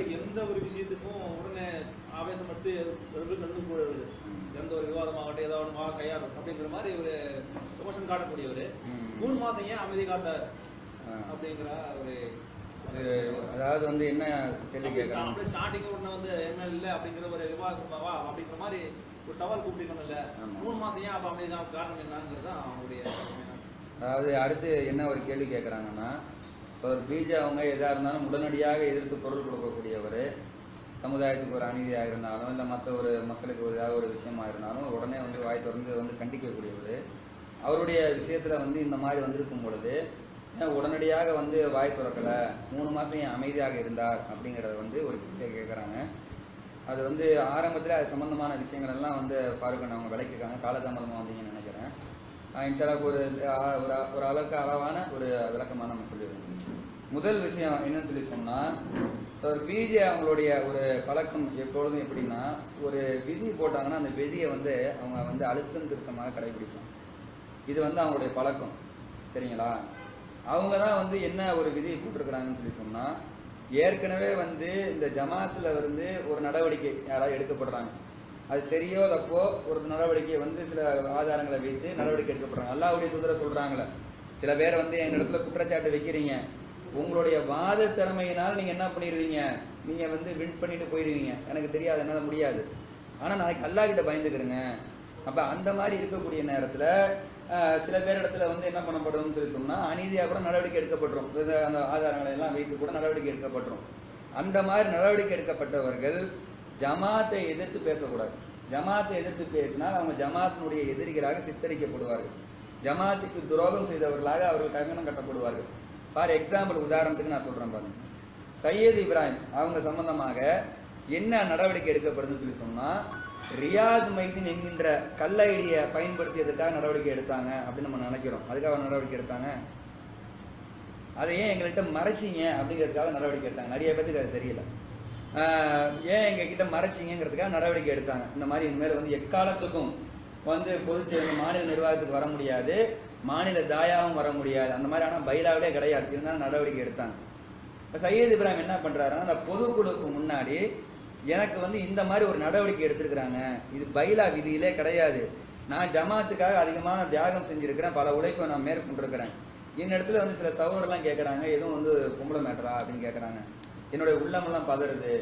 எந்த ஒரு விஷயத்துக்கும் உடனே ஆவேசப்பட்டு நடந்து போயிடுறது எந்த ஒரு விவாதமாகட்டும் ஏதாவது ஒன்று கையாளும் அப்படிங்கிற மாதிரி ஒரு எமோஷன் காட்டக்கூடியவர் ம். மூணு மாசம் ஏன் அமைதி காத்தார் ஆ. அப்படிங்கிற ஒரு அது அதாவது வந்து என்ன கேள்வி கேட்குறாங்க அப்படியே ஸ்டார்டிங் ஒன்று வந்து என்ன இல்லை அப்படிங்கிற ஒரு விவாதம் வா அப்படிங்கிற மாதிரி ஒரு சவால் கூப்பிட்டுக்கணும்ல ஆமா. மூணு மாசம் ஏன் அப்போ அமைதி தான் காரணம் என்னங்கிறது தான் அவங்களுடைய அதாவது அடுத்து என்ன ஒரு கேள்வி கேட்குறாங்கன்னா இப்போ ஒரு பிஜே அவங்க எதாக இருந்தாலும் உடனடியாக எதிர்த்து குரல் கொடுக்கக்கூடியவர் சமுதாயத்துக்கு ஒரு அநீதியாக இருந்தாலும் இல்லை மற்ற ஒரு மக்களுக்கு ஒரு ஏதாவது ஒரு விஷயமா இருந்தாலும் உடனே வந்து வாய் திறந்து வந்து கண்டிக்கக்கூடியவர் அவருடைய விஷயத்தில் வந்து இந்த மாதிரி வந்திருக்கும் பொழுது ஏன் உடனடியாக வந்து வாய் திறக்கலை மூணு மாதம் ஏன் அமைதியாக இருந்தார் அப்படிங்கிறத வந்து ஒரு கேள்வி கேட்குறாங்க அது வந்து ஆரம்பத்தில் அது சம்பந்தமான விஷயங்கள் எல்லாம் வந்து பாருங்க அவங்க விளக்கிருக்காங்க காலதாமதமாக வந்தீங்கன்னு நினைக்கிறேன் ஆஹ் இன்ஷால்லா ஒரு ஆஹ் ஒரு ஒரு அளவுக்கு அளவான ஒரு விளக்கமாக நம்ம சொல்லிடுவோம் முதல் விஷயம் என்னன்னு சொல்லி சொன்னால் ஸோ பிஜே அவங்களுடைய ஒரு பழக்கம் எப்பொழுதும் எப்படின்னா ஒரு விதி போட்டாங்கன்னா அந்த விதியை வந்து அவங்க வந்து அழுத்தம் திருத்தமாக கடைபிடிப்பாங்க இது வந்து அவங்களுடைய பழக்கம் சரிங்களா அவங்க தான் வந்து என்ன ஒரு விதி போட்டிருக்கிறாங்கன்னு சொல்லி சொன்னால் ஏற்கனவே வந்து இந்த ஜமாத்தில் வந்து ஒரு நடவடிக்கை யாராவது எடுக்கப்படுறாங்க அது சரியோ தப்போ ஒரு நடவடிக்கை வந்து சில ஆதாரங்களை வைத்து நடவடிக்கை எடுக்கப்படுறாங்க அல்லாவுடைய தூதரை சொல்கிறாங்களே சில பேர் வந்து எங்க இடத்துல குற்றச்சாட்டு வைக்கிறீங்க உங்களுடைய வாத திறமையினால் நீங்கள் என்ன பண்ணிடுவீங்க நீங்கள் வந்து வின் பண்ணிட்டு போயிடுவீங்க எனக்கு தெரியாது என்னால் முடியாது ஆனால் நாளைக்கு அல்லாஹ் கிட்ட பயந்துக்கிறேங்க அப்போ அந்த மாதிரி இருக்கக்கூடிய நேரத்தில் சில பேர் இடத்துல வந்து என்ன பண்ணப்படும்னு சொல்லி சொன்னால் அநீதியாக கூட நடவடிக்கை எடுக்கப்பட்டுரும் இது அந்த ஆதாரங்களை எல்லாம் வைத்து கூட நடவடிக்கை எடுக்கப்பட்டுரும் அந்த மாதிரி நடவடிக்கை எடுக்கப்பட்டவர்கள் ஜமாத்தை எதிர்த்து பேசக்கூடாது ஜமாத்தை எதிர்த்து பேசினால் அவங்க ஜமாத்தினுடைய எதிரிகளாக சித்தரிக்கப்படுவார்கள் ஜமாத்துக்கு துரோகம் செய்தவர்களாக அவர்கள் கங்கணம் கட்டப்படுவார்கள் ஃபார் எக்ஸாம்பிள் உதாரணத்துக்கு நான் சொல்றேன் பாருங்க சையது இப்ராஹிம் அவங்க சம்பந்தமாக என்ன நடவடிக்கை எடுக்கப்படுதுன்னு சொல்லி சொன்னா ரியாத் மைதீன் என்கின்ற கள்ள ஐடியை பயன்படுத்தியதுக்காக நடவடிக்கை எடுத்தாங்க அப்படின்னு நம்ம நினைக்கிறோம் அதுக்காக நடவடிக்கை எடுத்தாங்க அதை ஏன் எங்கள்கிட்ட மறைச்சிங்க அப்படிங்கிறதுக்காக நடவடிக்கை எடுத்தாங்க நிறைய பேத்துக்கு அது தெரியல ஆஹ் ஏன் எங்ககிட்ட மறைச்சிங்கிறதுக்காக நடவடிக்கை எடுத்தாங்க இந்த மாதிரி இனிமேல் வந்து எக்காலத்துக்கும் வந்து பொது மாநில நிர்வாகத்துக்கு வர முடியாது மாநில தாயாவும் வர முடியாது அந்த மாதிரி ஆனால் பைலாவிலே கிடையாது இருந்தாலும் நடவடிக்கை எடுத்தாங்க இப்ப சையது இப்ராஹிம் என்ன பண்றாருன்னா அந்த பொதுக்குழுக்கு முன்னாடி எனக்கு வந்து இந்த மாதிரி ஒரு நடவடிக்கை எடுத்திருக்கிறாங்க இது பைலா விதியிலே கிடையாது நான் ஜமாத்துக்காக அதிகமான தியாகம் செஞ்சிருக்கிறேன் பல உழைப்பை நான் மேற்கொண்டிருக்கிறேன் என் இடத்துல வந்து சில சகோதரெல்லாம் கேட்குறாங்க எதுவும் வந்து பொம்பளை மேட்டரா அப்படின்னு கேட்குறாங்க என்னுடைய உள்ளமெல்லாம் பதறுது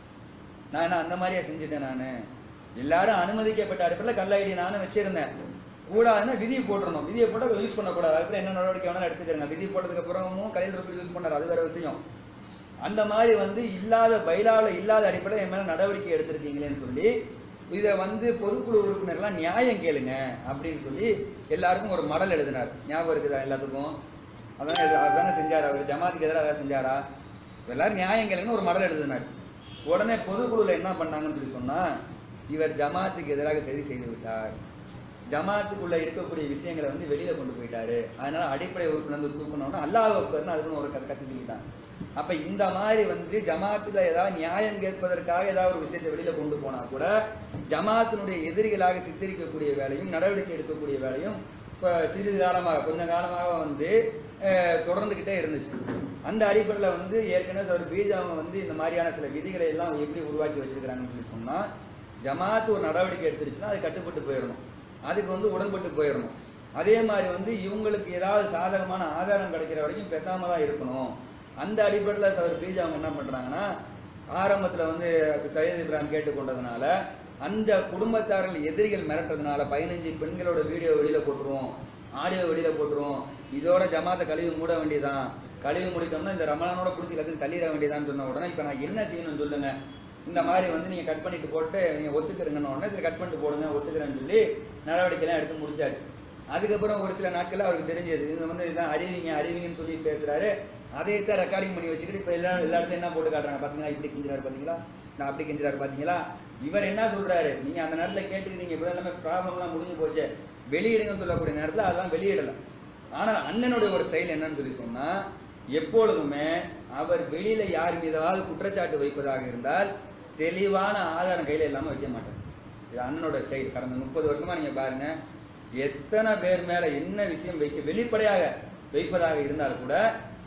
நான் என்ன அந்த மாதிரியே செஞ்சுட்டேன் நான் எல்லாரும் அனுமதிக்கப்பட்ட அடிப்படையில் கள்ள ஐடி நானும் வச்சிருந்தேன் கூடாதுன்னா விதியை போட்டுறணும் விதியை போட்டால் யூஸ் பண்ணக்கூடாது அதுக்கப்புறம் என்ன நடவடிக்கை வேணாலும் எடுத்துக்கிறேங்க விதி போட்டதுக்கு அப்புறமும் கலையில் ரசூல் யூஸ் பண்ணார் அது வேற விஷயம் அந்த மாதிரி வந்து இல்லாத பைலாவில் இல்லாத அடிப்படையில் என் மேலே நடவடிக்கை எடுத்திருக்கீங்களேன்னு சொல்லி இதை வந்து பொதுக்குழு உறுப்பினர்லாம் நியாயம் கேளுங்க அப்படின்னு சொல்லி எல்லாருக்கும் ஒரு மடல் எழுதினார் ஞாபகம் இருக்குதா எல்லாத்துக்கும் அதான் எழு- அதானே செஞ்சார் அவர் ஜமாத்துக்கு எதிராக அதான் செஞ்சாரா எல்லாரும் நியாயம் கேளுங்கன்னு ஒரு மடல் எழுதினார் உடனே பொதுக்குழுல என்ன பண்ணாங்கன்னு சொல்லி சொன்னா இவர் ஜமாத்துக்கு எதிராக சரி செய்து விட்டார் ஜமாத்துக்குள்ள இருக்கக்கூடிய விஷயங்களை வந்து வெளியில கொண்டு போயிட்டாரு அதனால அடிப்படை உறுப்பினர் வந்து தூக்கணும்னா அல்லாஹ் அக்பர்னு அதுக்குன்னு ஒரு கதை கத்து சொல்லிட்டாங்க அப்ப இந்த மாதிரி வந்து ஜமாத்துல ஏதாவது நியாயம் கேட்பதற்காக ஏதாவது ஒரு விஷயத்தை வெளியில கொண்டு போனா கூட ஜமாத்தினுடைய எதிரிகளாக சித்தரிக்கக்கூடிய வேலையும் நடவடிக்கை எடுக்கக்கூடிய வேலையும் இப்ப சிறிது காலமாக கொஞ்ச காலமாக வந்து அஹ், தொடர்ந்துகிட்டே இருந்துச்சு அந்த அடிப்படையில் வந்து ஏற்கனவே ஒரு பீஜாவை வந்து இந்த மாதிரியான சில விதிகளை எல்லாம் எப்படி உருவாக்கி வச்சிருக்கிறாங்கன்னு சொல்லி சொன்னா ஜமாத்து ஒரு நடவடிக்கை எடுத்துருச்சுன்னா அது கட்டுப்பட்டு போயிடணும் அதுக்கு வந்து உடன்பட்டு போயிடணும் அதே மாதிரி வந்து இவங்களுக்கு ஏதாவது சாதகமான ஆதாரம் கிடைக்கிற வரைக்கும் பேசாம தான் இருக்கணும் அந்த அடிப்படையில் அவர் பீஜா அவங்க என்ன பண்றாங்கன்னா ஆரம்பத்துல வந்து சையத் இப்ராஹிம் கேட்டுக்கொண்டதுனால அந்த குடும்பத்தார்கள் எதிரிகள் மிரட்டுறதுனால பதினஞ்சு பெண்களோட வீடியோ வெளியில போட்டுருவோம் ஆடியோ வெளியில போட்டுருவோம் இதோட ஜமாத்தை கழுவி மூட வேண்டியதான் கழுவி முடிக்கணும்னா இந்த ரமலானோட பிடிச்சி எல்லாத்தையும் தள்ளிட வேண்டியதான்னு சொன்ன உடனே இப்போ நான் என்ன செய்யணும்னு சொல்லுங்க இந்த மாதிரி வந்து நீங்க கட் பண்ணிட்டு போட்டு நீங்க ஒத்துக்கிறீங்கன்னு உடனே சரி கட் பண்ணிட்டு போடுங்க ஒத்துக்கிறேன்னு சொல்லி நடவடிக்கைலாம் எடுத்து முடிச்சாச்சு அதுக்கப்புறம் ஒரு சில நாட்கள்ல அவருக்கு தெரிஞ்சது இது வந்து இதான் அறிவிங்க அறிவிங்கன்னு சொல்லி பேசுறாரு அதைத்தான் ரெக்கார்டிங் பண்ணி வச்சுக்கிட்டு இப்போ எல்லா எல்லா இடத்துலையும் என்ன போட்டு காட்டுறாங்க பாத்தீங்களா இப்படி கிஞ்சிறாரு பாத்தீங்களா நான் அப்படி கிஞ்சிறாரு பாத்தீங்களா இவர் என்ன சொல்றாரு நீங்க அந்த நேரத்துல கேட்டுக்கிறீங்க இப்ப எல்லாமே ப்ராப்ளம்லாம் முடிஞ்சு போச்சு வெளியிடுங்கன்னு சொல்லக்கூடிய நேரத்துல அதெல்லாம் வெளியிடல ஆனால் அண்ணனுடைய ஒரு செயல் என்னன்னு சொல்லி சொன்னா எப்பொழுதுமே அவர் வெளியில யார் மீதாவது குற்றச்சாட்டு வைப்பதாக இருந்தால் தெளிவான ஆதாரம் கையில இல்லாம வைக்க மாட்டார் இது அண்ணனோட ஸ்டைல் கடந்த முப்பது வருஷமா நீங்க பாருங்க எத்தனை பேர் மேல என்ன விஷயம் வைக்க வெளிப்படையாக வைப்பதாக இருந்தால் கூட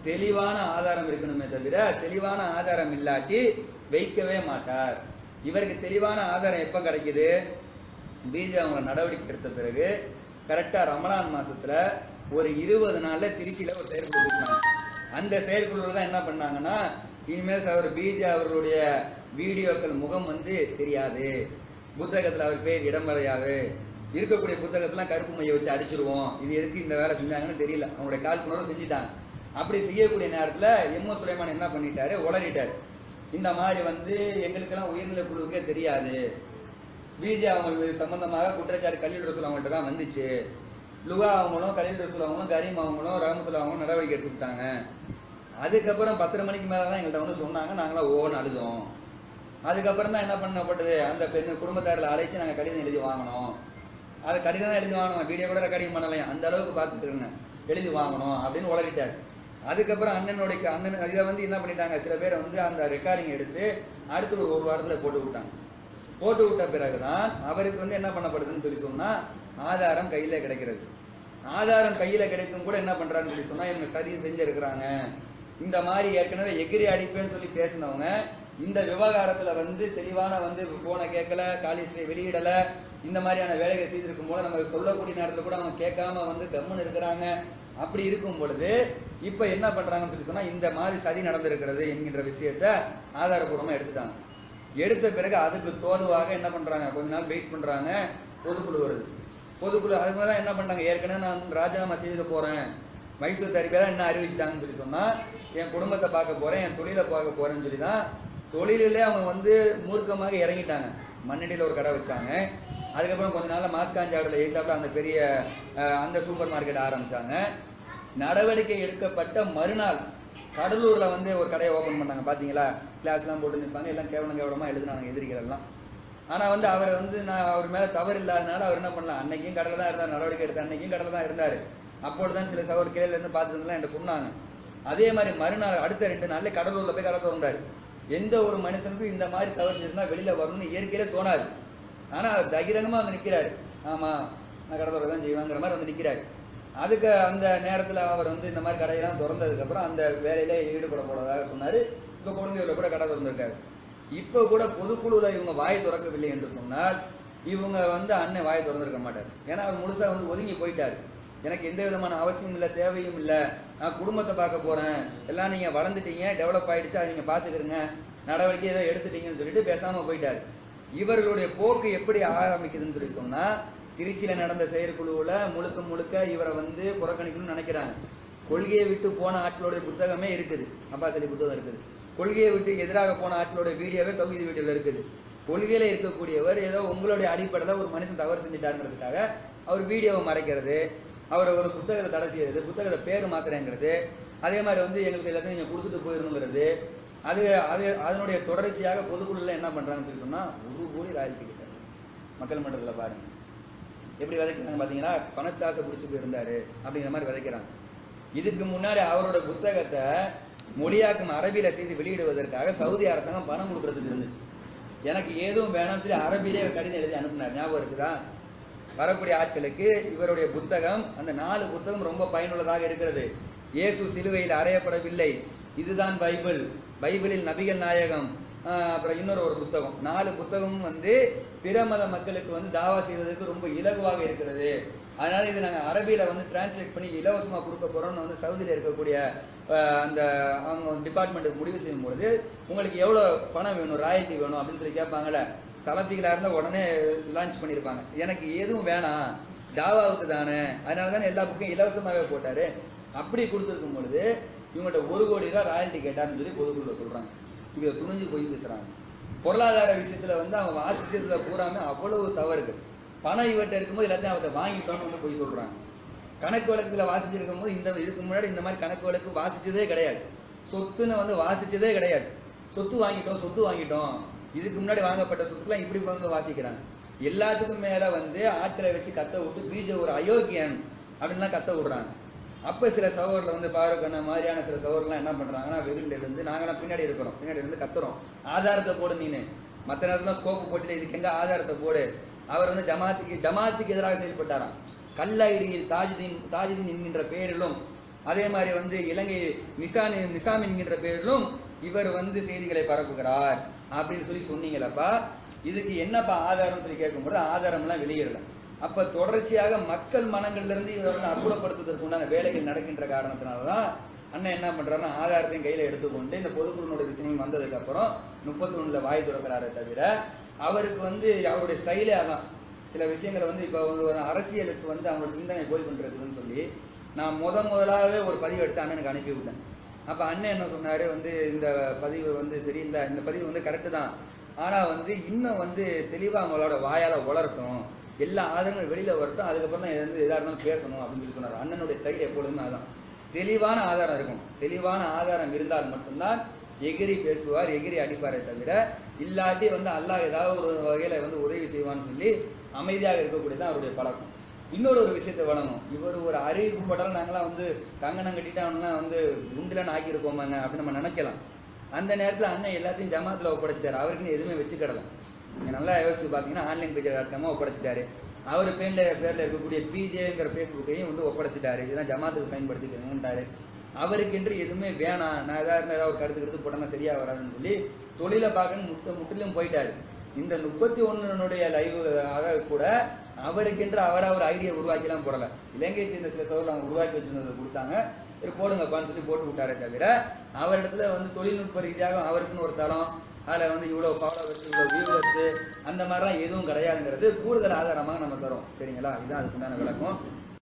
தெளிவான ஆதாரம் இருக்கணுமே தவிர தெளிவான ஆதாரம் இல்லாட்டி வைக்கவே மாட்டார் இவருக்கு தெளிவான ஆதாரம் எப்போ கிடைக்குது பிஜே அவங்க நடவடிக்கை எடுத்த பிறகு கரெக்டாக ரமலான் மாசத்துல ஒரு இருபது நாள்ல திருச்சியில ஒரு செயற்குழு கூட்டினாங்க அந்த செயற்குழுவில் தான் என்ன பண்ணாங்கன்னா இனிமேல் அவர் பிஜே அவர்களுடைய வீடியோக்கள் முகம் வந்து தெரியாது புத்தகத்தில் அவர் பேர் இடம் வரையாது இருக்கக்கூடிய புத்தகத்தெல்லாம் கருப்பு மைய வச்சு அடிச்சிருவோம் இது எதுக்கு இந்த வேலை செஞ்சாங்கன்னு தெரியல அவங்களுடைய காழ்ப்புணர்வு செஞ்சுட்டாங்க அப்படி செய்யக்கூடிய நேரத்தில் எம்ஓ சுலைமான் என்ன பண்ணிட்டாரு உளறிட்டாரு இந்த மாதிரி வந்து எங்களுக்கெல்லாம் உயர்நிலை குழுவுக்கே தெரியாது பிஜே அவங்க சம்பந்தமாக குற்றச்சாட்டு கலீல் ரசூல் அவங்கள்ட்ட தான் வந்துச்சு லுகா அவங்களும் கலீல் ரசூல் அவங்களும் கரீம் அவங்களும் ரஹமத்துல்லா அவங்களும் நடவடிக்கை எடுத்துக்கிட்டாங்க அதுக்கப்புறம் பத்தரை மணிக்கு மேலே தான் எங்கள்கிட்ட வந்து சொன்னாங்க நாங்களாம் ஓன்னு அழுதோம் அதுக்கப்புறம் தான் என்ன பண்ணப்பட்டது அந்த பெண் குடும்பத்தாரில் அழைச்சி நாங்கள் கடிதம் எழுதி வாங்கினோம் அது கடிதம் தான் எழுதி வாங்கணும் வீடியோ கூட ரெக்கார்டிங் பண்ணலையும் அந்த அளவுக்கு பார்த்துட்டு இருந்தேன் எழுதி வாங்கணும் அப்படின்னு உளறிட்டார் அதுக்கப்புறம் அண்ணனுடைய அண்ணன் இதை வந்து என்ன பண்ணிட்டாங்க சில பேர் வந்து அந்த ரெக்கார்டிங் எடுத்து அடுத்து ஒரு ஒரு வாரத்தில் போட்டு விட்டாங்க போட்டு விட்ட பிறகுதான் அவருக்கு வந்து என்ன பண்ணப்படுதுன்னு சொல்லி சொன்னா ஆதாரம் கையில கிடைக்கிறது ஆதாரம் கையில கிடைக்கும் கூட என்ன பண்றாருன்னு சொல்லி சொன்னா இவங்க சதி செஞ்சிருக்கிறாங்க இந்த மாதிரி ஏற்கனவே எகிரி அடிப்பேன்னு சொல்லி பேசினவங்க இந்த விவகாரத்துல வந்து தெளிவான வந்து போனை கேட்கல காலிஸ்டரை வெளியிடல இந்த மாதிரியான வேலைகளை செய்திருக்கும் போது நம்ம சொல்லக்கூடிய நேரத்துல கூட அவங்க கேட்காம வந்து கம்முன்னு இருக்கிறாங்க அப்படி இருக்கும் பொழுது இப்ப என்ன பண்றாங்கன்னு சொல்லி சொன்னா இந்த மாதிரி சதி நடந்திருக்கிறது என்கின்ற விஷயத்த ஆதாரபூர்வமா எடுத்துட்டாங்க எடுத்த பிறகு அதுக்கு தோதுவாக என்ன பண்றாங்க கொஞ்ச நாள் வெயிட் பண்றாங்க பொதுக்குழு வருது பொதுக்குழு அது மாதிரி தான் என்ன பண்றாங்க ஏற்கனவே நான் ராஜினாமா செய்துட்டு போறேன் மைசூர் தரிப்பேரா என்ன அறிவிச்சிட்டாங்கன்னு சொல்லி சொன்னா என் குடும்பத்தை பார்க்க போறேன் என் தொழிலை பார்க்க போறேன்னு சொல்லி தான் தொழிலிலே அவங்க வந்து மூர்க்கமாக இறங்கிட்டாங்க மண்ணடியில் ஒரு கடை வச்சாங்க அதுக்கப்புறம் கொஞ்ச நாள்ல மாஸ்காஞ்சாவில் எய்தாப்புல அந்த பெரிய அஹ், அந்த சூப்பர் மார்க்கெட் ஆரம்பிச்சாங்க நடவடிக்கை எடுக்கப்பட்ட மறுநாள் கடலூர்ல வந்து ஒரு கடையை ஓபன் பண்ணாங்க பாத்தீங்களா கிளாஸ்லாம் போட்டு நிற்பாங்க எல்லாம் கேவலம் கேவலமா எழுதுனாங்க எதிரிகள் எல்லாம் ஆனா வந்து அவர் வந்து நான் அவர் மேல தவறு இல்லாதனால அவர் என்ன பண்ணலாம் அன்னைக்கும் கடலை தான் இருந்தார் நடவடிக்கை எடுத்த அன்னைக்கும் கடலை தான் இருந்தாரு அப்பொழுதுதான் சில சகோதர கீழே இருந்து பார்த்துருந்தா என்கிட்ட சொன்னாங்க அதே மாதிரி மறுநாள் அடுத்த ரெண்டு நாள்ல கடலூர்ல போய் கடை திறந்தாரு எந்த ஒரு மனுஷனுக்கும் இந்த மாதிரி தவறு செஞ்சிருந்தா வெளியில வரணும்னு இயற்கையிலே தோணாது ஆனா அவர் தைரியமா வந்து நிக்கிறாரு ஆமா நான் கடை திறக்க தான் செய்வாங்கிற மாதிரி வந்து நிக்கிறாரு அதுக்கு அந்த நேரத்துல அவர் வந்து இந்த மாதிரி கடையெல்லாம் திறந்ததுக்கு அப்புறம் அந்த வேலையில ஈடுபட போனதாக சொன்னாரு இப்ப குழந்தைகள கூட கடை திறந்திருக்காரு இப்ப கூட பொதுக்குழுல இவங்க வாய் திறக்கவில்லை என்று சொன்னால் இவங்க வந்து அண்ணன் வாய் திறந்திருக்க மாட்டார் ஏன்னா அவர் முழுசா வந்து ஒதுங்கி போயிட்டாரு எனக்கு எந்த விதமான அவசியம் இல்லை தேவையும் இல்லை நான் குடும்பத்தை பார்க்க போறேன் எல்லாம் நீங்க வளர்ந்துட்டீங்க டெவலப் ஆயிடுச்சு அதை நீங்க பாத்துக்கிறீங்க நடவடிக்கை ஏதோ எடுத்துட்டீங்கன்னு சொல்லிட்டு பேசாம போயிட்டாரு இவர்களுடைய போக்கு எப்படி ஆரம்பிக்குதுன்னு சொல்லி சொன்னா திருச்சியில நடந்த செயற்குழுவுல முழுக்க முழுக்க இவரை வந்து புறக்கணிக்கணும்னு நினைக்கிறாங்க கொள்கையை விட்டு போன ஆட்களுடைய புத்தகமே இருக்குது அப்பாஸ் அலி புத்தகம் இருக்குது கொள்கையை விட்டு எதிராக போன ஆட்களுடைய வீடியோவே தொகுதி வீடியோல இருக்குது கொள்கையில இருக்கக்கூடியவர் ஏதோ உங்களுடைய அடிப்படையில் ஒரு மனுஷன் தவறு செஞ்சுட்டாருங்கிறதுக்காக அவர் வீடியோவை மறைக்கிறது அவர் ஒரு புத்தகத்தை தடை செய்யறது புத்தகத்தை பேர் மாத்துறேங்கிறது அதே மாதிரி வந்து எங்களுக்கு எல்லாத்தையும் நீங்க கொடுத்துட்டு போயிடணுங்கிறது அது அது அதனுடைய தொடர்ச்சியாக பொதுக்குழுல என்ன பண்றாங்கன்னு சொல்லி சொன்னா ஒரு கோடி ராயல்டி கிட்ட மக்கள் மன்றத்துல பாருங்க எப்படி விதைக்கிறாங்க பாத்தீங்களா பணத்தாசை பிடிச்சி போயிருந்தாரு அப்படிங்கிற மாதிரி விதைக்கிறாங்க இதுக்கு முன்னாடி அவரோட புத்தகத்தை மொழியாக்கம் அரபியில செய்து வெளியிடுவதற்காக சவுதி அரசாங்கம் பணம் கொடுக்கறதுக்கு இருந்துச்சு எனக்கு ஏதும் வேணாம்னு சொல்லி அரபியிலே ஒரு கடிதம் எழுதி அனுப்புனார் ஞாபகம் இருக்குதா வரக்கூடிய ஆட்களுக்கு இவருடைய புத்தகம் அந்த நாலு புத்தகம் ரொம்ப பயனுள்ளதாக இருக்கிறது இயேசு சிலுவையில் அறையப்படவில்லை இதுதான் பைபிள் பைபிளில் நபிகள் நாயகம் ஆஹ் அப்புறம் இன்னொரு ஒரு புத்தகம் நாலு புத்தகமும் வந்து பிற மத மக்களுக்கு வந்து தாவா செய்வதற்கு ரொம்ப இலகுவாக இருக்கிறது அதனால இது நாங்கள் அரபியில வந்து டிரான்ஸ்லேட் பண்ணி இலவசமா கொடுக்க போறோம்னு வந்து சவுதியில் இருக்கக்கூடிய ஆஹ் அந்த அவங்க டிபார்ட்மெண்ட்டுக்கு முடிவு செய்யும் பொழுது உங்களுக்கு எவ்வளோ பணம் வேணும் ராயல்ட்டி வேணும் அப்படின்னு சொல்லி கேட்பாங்கல்ல தளத்திகளா இருந்தால் உடனே லான்ச் பண்ணியிருப்பாங்க எனக்கு எதுவும் வேணாம் தாவாவுக்கு தானே அதனால தானே எல்லா புக்கையும் இலவசமாகவே போட்டாரு அப்படி கொடுத்துருக்கும் பொழுது இவங்கள்ட்ட ஒரு கோடி ரூபாய் ராயல்ட்டி கேட்டாருன்னு சொல்லி பொதுக்குழுல சொல்றாங்க இவங்க துணிஞ்சு போய் பேசுறாங்க பொருளாதார விஷயத்துல வந்து அவங்க வாசிச்சதுல பூராமே அவ்வளவு தவறுகள் பணம் இவர்கிட்ட இருக்கும்போது எல்லாத்தையும் அவர்கிட்ட வாங்கிட்டோம்னு வந்து போய் சொல்றாங்க கணக்கு வழக்குல வாசிச்சிருக்கும் போது இந்த இதுக்கு முன்னாடி இந்த மாதிரி கணக்கு வழக்கு வாசிச்சதே கிடையாது சொத்துன்னு வந்து வாசிச்சதே கிடையாது சொத்து வாங்கிட்டோம் சொத்து வாங்கிட்டோம் இதுக்கு முன்னாடி வாங்கப்பட்ட சொத்துக்கெல்லாம் இப்படி வந்து வாசிக்கிறாங்க எல்லாத்துக்கும் மேல வந்து ஆட்களை வச்சு கத்த விட்டு பிஜே ஒரு அயோக்கியன் அப்படின்லாம் கத்த விடுறாங்க அப்ப சில சகோதரில் வந்து பாருக்கண்ண மாதிரியான சில சகோதரர்லாம் என்ன பண்றாங்கன்னா வெகுண்டில இருந்து நாங்களாம் பின்னாடி இருக்கிறோம் பின்னாடி இருந்து கத்துறோம் ஆதாரத்தை போடு நீனு மற்ற நேரத்துல ஸ்கோப்பு போட்டுட்டு இதுக்கு எங்க ஆதாரத்தை போடு அவர் வந்து ஜமாத்துக்கு ஜமாத்துக்கு எதிராக செயல்பட்டாராம் கல்லடியில் தாஜுதீன் தாஜுதீன் என்கின்ற பெயரிலும் அதே மாதிரி வந்து இலங்கை நிசான் நிசாம் என்கின்ற பேரிலும் இவர் வந்து செய்திகளை பரப்புகிறார் அப்படின்னு சொல்லி சொன்னீங்களப்பா இதுக்கு என்னப்பா ஆதாரம் சொல்லி கேட்கும்போது ஆதாரம்லாம் வெளியிடல அப்ப தொடர்ச்சியாக மக்கள் மனங்கள்ல இருந்து இவரை அப்புறப்படுத்துவதற்கு உண்டான வேலைகள் நடக்கின்ற காரணத்தினாலதான் அண்ணன் என்ன பண்றாருன்னா ஆதாரத்தையும் கையில எடுத்துக்கொண்டு இந்த பொதுக்குழுனுடைய விஷயம் வந்ததுக்கு அப்புறம் முப்பத்தி ஒண்ணுல வாய் திறக்கிறாரே தவிர அவருக்கு வந்து அவருடைய ஸ்டைலே அதான் சில விஷயங்களை வந்து இப்போ வந்து ஒரு அரசியலுக்கு வந்து அவங்களோட சிந்தனை போய் கொண்டிருக்குதுன்னு சொல்லி நான் முத முதலாகவே ஒரு பதிவு எடுத்து அண்ணனுக்கு அனுப்பி விட்டேன் அப்போ அண்ணன் என்ன சொன்னார் வந்து இந்த பதிவு வந்து சரியில்லை இந்த பதிவு வந்து கரெக்டு தான் ஆனால் வந்து இன்னும் வந்து தெளிவாக அவங்களோட வாயால் உளரட்டும் எல்லா ஆதாரங்களும் வெளியில் வரட்டும் அதுக்கப்புறம் தான் எது எதாக இருந்தாலும் பேசணும் அப்படின்னு சொல்லி சொன்னார் அண்ணனுடைய ஸ்டைல் எப்பொழுதுமே அதான் தெளிவான ஆதாரம் இருக்கும் தெளிவான ஆதாரம் இருந்தால் மட்டும்தான் எகிரி பேசுவார் எகிரி அடிப்பாரே தவிர இல்லாட்டி வந்து அல்லாஹ் ஏதாவது ஒரு வகையில வந்து உதவி செய்வான்னு சொல்லி அமைதியாக இருக்கக்கூடியது அவருடைய பழக்கம் இன்னொரு ஒரு விஷயத்தை வழங்கும் இவர் ஒரு அறிவிப்பு படம் நாங்களாம் வந்து கங்கணம் கட்டிட்டாங்கன்னா வந்து குண்டுலன்னு ஆக்கியிருக்கோமாங்க அப்படின்னு நம்ம நினைக்கலாம் அந்த நேரத்தில் அண்ணன் எல்லாத்தையும் ஜமாத்தில் ஒப்படைச்சிட்டாரு அவருக்குன்னு எதுவுமே வச்சுக்கிடலாம் நீங்கள் நல்லா யோசிச்சு பார்த்தீங்கன்னா ஆன்லைன் பேஜ் டாட் காமாக ஒப்படைச்சிட்டாரு அவர் பேரில் பேரில் இருக்கக்கூடிய பிஜேங்கிற ஃபேஸ்புக்கையும் வந்து ஒப்படைச்சிட்டாரு இதெல்லாம் ஜமாத்துக்கு பயன்படுத்திக்கிறேன்ட்டாரு அவருக்கென்று எதுவுமே வேணாம் நான் ஏதாவது இருந்தா ஏதாவது ஒரு கருத்து கருத்து போட்டேன்னா சரியா வராதுன்னு சொல்லி தொழிலை பார்க்கணும் முட்ட முற்றிலும் போயிட்டாரு இந்த முப்பத்தி ஒன்னுடைய லைவ் ஆக கூட அவருக்கென்று அவரா ஒரு ஐடியா உருவாக்கிலாம் போடல இலங்கை சேர்ந்த சில சோழர்கள் அவங்க உருவாக்கி வச்சிருந்ததை கொடுத்தாங்க சரி போடுங்கப்பான்னு சொல்லி போட்டு விட்டாரே தவிர அவரிடத்துல வந்து தொழில்நுட்ப ரீதியாக அவருக்குன்னு ஒரு தளம் அதில் வந்து இவ்வளோ ஃபாலோவர்ஸ் இவ்வளோ வியூவர்ஸ் அந்த மாதிரிலாம் எதுவும் கிடையாதுங்கிறது கூடுதல் ஆதாரமாக நம்ம தரோம் சரிங்களா இதுதான் அதுக்குண்டான விளக்கம்